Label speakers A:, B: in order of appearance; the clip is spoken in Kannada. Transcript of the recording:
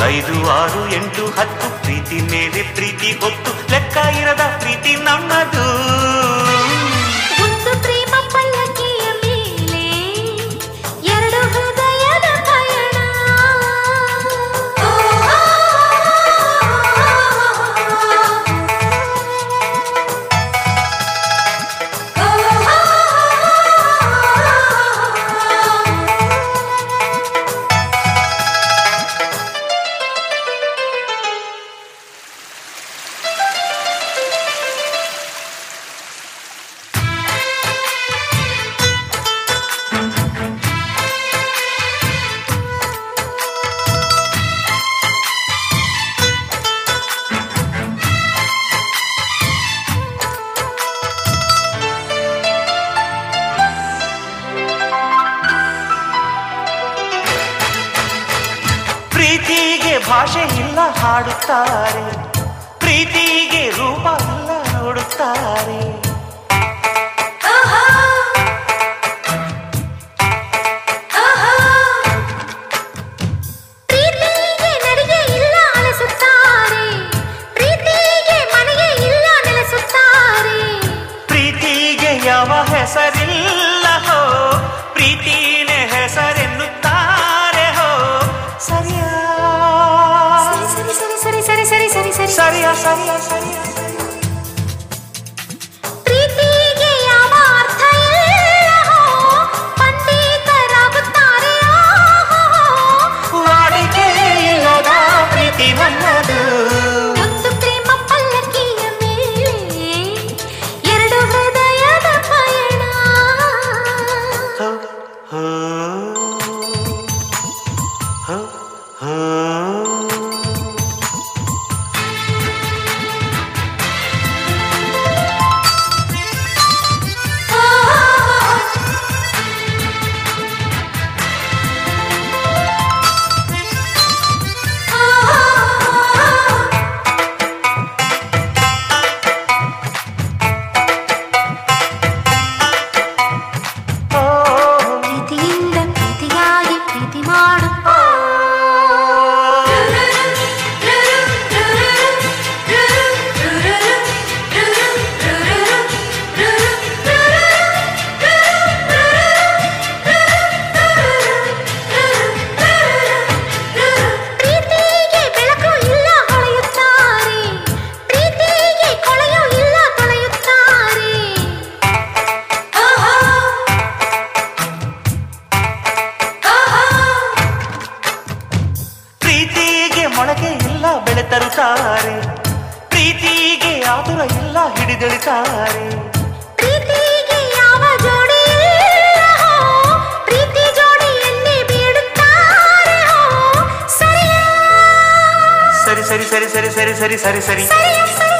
A: ಐದು ಆರು ಎಂಟು ಹತ್ತು ಪ್ರೀತಿ ಮೇಲೆ ಪ್ರೀತಿ ಹೊತ್ತು ಲೆಕ್ಕ ಇರದ ಪ್ರೀತಿ ನಮ್ಮದು
B: ಒಂದು ಪ್ರೇಮ ಪಲ್ಲಕ್ಕಿಯ ಮೇಲೆ ಎರಡು ಹೃದಯದ ಪಯಣ
A: ಪ್ರೀತಿಗೆ ಭಾಷೆ ಇಲ್ಲ ಹಾಡುತ್ತಾರೆ ಪ್ರೀತಿಗೆ ರೂಪ ಇಲ್ಲ ನೋಡುತ್ತಾರೆ
B: ಪ್ರೀತಿಗೆ ನಡಿಗೆ ಇಲ್ಲ ಅಲಸುತ್ತಾರೆ ಪ್ರೀತಿಗೆ ಮನೆಗೆ ಇಲ್ಲ ನೆಲೆಸುತ್ತಾರೆ
A: ಪ್ರೀತಿಗೆ ಯಾವ ಹೆಸರಿಲ್ಲ ಹೋ ಪ್ರೀತಿನೇ ಹೆಸರೆನ್ನುತ್ತಾರೆ ಹೋ ಸರಿಯಾ
B: ಸರಿ ಸರಿ ಸರಿ ಸರಿ ಸರಿ ಸರಿ ಸರಿ
A: ಸರಿಯಾ ಸರಿಯಾ ಸರಿಯಾ
B: ಪ್ರೀತಿಗೆ ಯಾವ ಅರ್ಥ ಇಲ್ಲ ಪಂಡಿತರಾಗುತ್ತಾರೆ
A: ವಾಡಿಕೆ ಇಲ್ಲದ ಪ್ರೀತಿ ನನ್ನದು
B: ಒಂದು ಪ್ರೇಮ ಪಲ್ಲಕ್ಕಿಯ ಮೇಲೆ ಎರಡು ಹೃದಯದ ಪಯಣ
A: ಹೋ, ಹೋ, ಹೋ, ಹೋ. ಓ,
B: ಪ್ರೀತಿಯಿಂದ ಪ್ರೀತಿಗಾಗಿ ಪ್ರೀತಿ ಮಾಡು ಪ್ರೀತಿಗೆ ಬೆಳಕು ಇಲ್ಲ ಹೊಳೆಯುತ್ತಾರೆ ಪ್ರೀತಿಗೆ ಕೊಳೆಯೂ ಇಲ್ಲ ತೊಳೆಯುತ್ತಾರೆ
A: ಪ್ರೀತಿಗೆ ಮೊಳಕೆ ಇಲ್ಲ ಬೆಳೆ ತರುತ್ತಾರೆ ಪ್ರೀತಿಗೆ ಆತುರ ಇಲ್ಲ ಹಿಡಿದೆಳಿತಾರೆ
B: ಪ್ರೀತಿಗೆ ಯಾವ ಜೋಡಿ ಇಲ್ಲ ಹೋ, ಪ್ರೀತಿ ಜೋಡಿಯನ್ನೇ ಬೇಡುತ್ತಾರೆ ಹೋ. ಸರಿಯಾ
A: ಸರಿ ಸರಿ ಸರಿ ಸರಿ ಸರಿ ಸರಿ ಸರಿ ಸರಿ
B: ಸರಿಯಾ ಸರಿಯಾ